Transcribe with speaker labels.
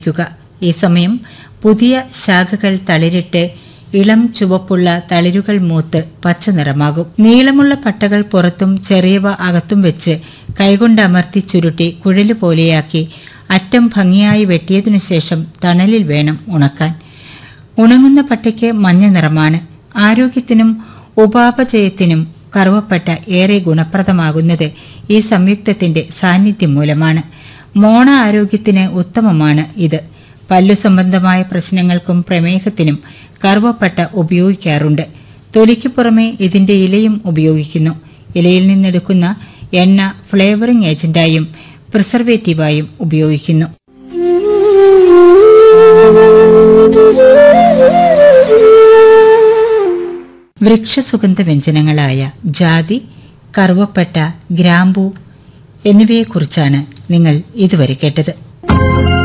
Speaker 1: ക്കുക ഈ സമയം പുതിയ ശാഖകൾ തളിരിട്ട് ഇളം ചുവപ്പുള്ള തളിരുകൾ മൂത്ത് പച്ച നിറമാകും നീളമുള്ള പട്ടകൾ പുറത്തും ചെറിയവ അകത്തും വെച്ച് കൈകൊണ്ട് അമർത്തി ചുരുട്ടി കുഴല് പോലെയാക്കി അറ്റം ഭംഗിയായി വെട്ടിയതിനു ശേഷം തണലിൽ വേണം ഉണക്കാൻ ഉണങ്ങുന്ന പട്ടയ്ക്ക് മഞ്ഞ നിറമാണ് ആരോഗ്യത്തിനും ഉപാപചയത്തിനും കറുവപ്പട്ട ഏറെ ഗുണപ്രദമാകുന്നത് ഈ സംയുക്തത്തിന്റെ സാന്നിധ്യം മൂലമാണ് മോണ ആരോഗ്യത്തിന് ഉത്തമമാണ് ഇത് പല്ലു സംബന്ധമായ പ്രശ്നങ്ങൾക്കും പ്രമേഹത്തിനും കറുവപ്പട്ട ഉപയോഗിക്കാറുണ്ട് തൊലിക്ക് പുറമെ ഇതിന്റെ ഇലയും ഉപയോഗിക്കുന്നു ഇലയിൽ നിന്നെടുക്കുന്ന എണ്ണ ഫ്ലേവറിംഗ് ഏജന്റായും പ്രിസർവേറ്റീവായും ഉപയോഗിക്കുന്നു വൃക്ഷസുഗന്ധ വ്യഞ്ജനങ്ങളായ ജാതി കറുവപ്പട്ട ഗ്രാമ്പൂ എന്നിവയെക്കുറിച്ചാണ് നിങ്ങൾ ഇതുവരെ കേട്ടത്